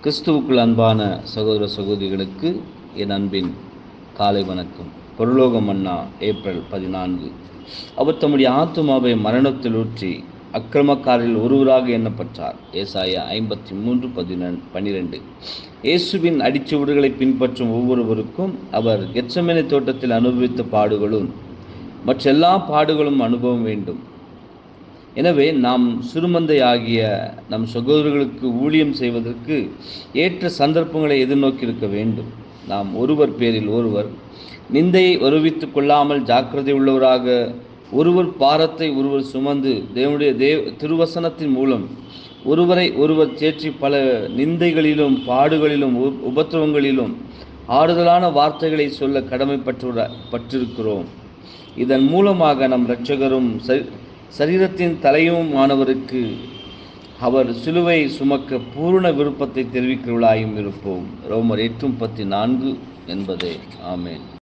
கிறிஸ்துவுக்குள் அன்பான சகோதர சகோதரிகளுக்கு என் அன்பின் காலை வணக்கம் பரலோக மன்னா ஏப்ரல் பதினான்கு அவர் தம்முடைய ஆத்துமாவை மரணத்தில் ஊற்றி அக்கிரமக்காரில் ஒருவராக எண்ணப்பட்டார் ஏசாயா ஐம்பத்தி மூன்று பதினெண் பன்னிரெண்டு இயேசுவின் அடிச்சுவடுகளை பின்பற்றும் ஒவ்வொருவருக்கும் அவர் கெச்சமெனி தோட்டத்தில் அனுபவித்த பாடுகளும் மற்ற எல்லா பாடுகளும் அனுபவம் வேண்டும் எனவே நாம் சிறுமந்தை ஆகிய நம் சகோதரர்களுக்கு ஊழியம் செய்வதற்கு ஏற்ற சந்தர்ப்பங்களை எதிர்நோக்கி இருக்க வேண்டும் நாம் ஒருவர் பேரில் ஒருவர் நிந்தையை வருவித்துக் கொள்ளாமல் ஜாக்கிரதை உள்ளவராக ஒருவர் பாரத்தை ஒருவர் சுமந்து தேவனுடைய தேவ திருவசனத்தின் மூலம் ஒருவரை ஒருவர் தேற்றி பல நிந்தைகளிலும் பாடுகளிலும் உ- உபத்திரவங்களிலும் ஆறுதலான வார்த்தைகளை சொல்ல கடமைப்பட்டு பட்டிருக்கிறோம் இதன் மூலமாக நம் இரட்சகரும் சரி- சரீரத்தின் தலையுமானவருக்கு அவர் சிலுவை சுமக்க பூரண விருப்பத்தை தெரிவிக்கிறவளாயும் இருப்போம் ரோமர் எட்டு முப்பத்தி நான்கு என்பதே ஆமேன்